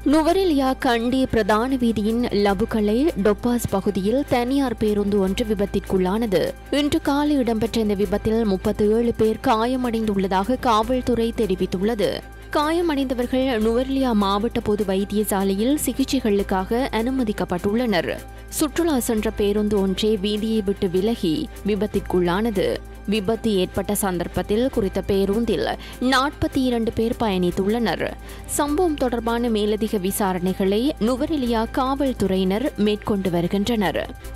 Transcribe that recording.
நுவரெலியா கண்டி பிரதான வீதியின் லபுகலை டொப்பாஸ் பகுதியில் தனியார் பேருந்து ஒன்று விபத்திற்குள்ளானது இன்று காலை இடம்பெற்ற இந்த விபத்தில் முப்பத்தி ஏழு பேர் காயமடைந்துள்ளதாக காவல்துறை தெரிவித்துள்ளது காயமடைந்தவர்கள் நுவர்லியா மாவட்ட பொது வைத்தியசாலையில் சிகிச்சைகளுக்காக அனுமதிக்கப்பட்டுள்ளனர் சுற்றுலா சென்ற பேருந்து ஒன்றே வீதியை விட்டு விலகி விபத்திற்குள்ளானது விபத்து ஏற்பட்ட சந்தர்ப்பத்தில் குறித்த பேருந்தில் நாற்பத்தி இரண்டு பேர் பயணித்துள்ளனர் சம்பவம் தொடர்பான மேலதிக விசாரணைகளை நுவரெலியா காவல்துறையினர் மேற்கொண்டு வருகின்றனர்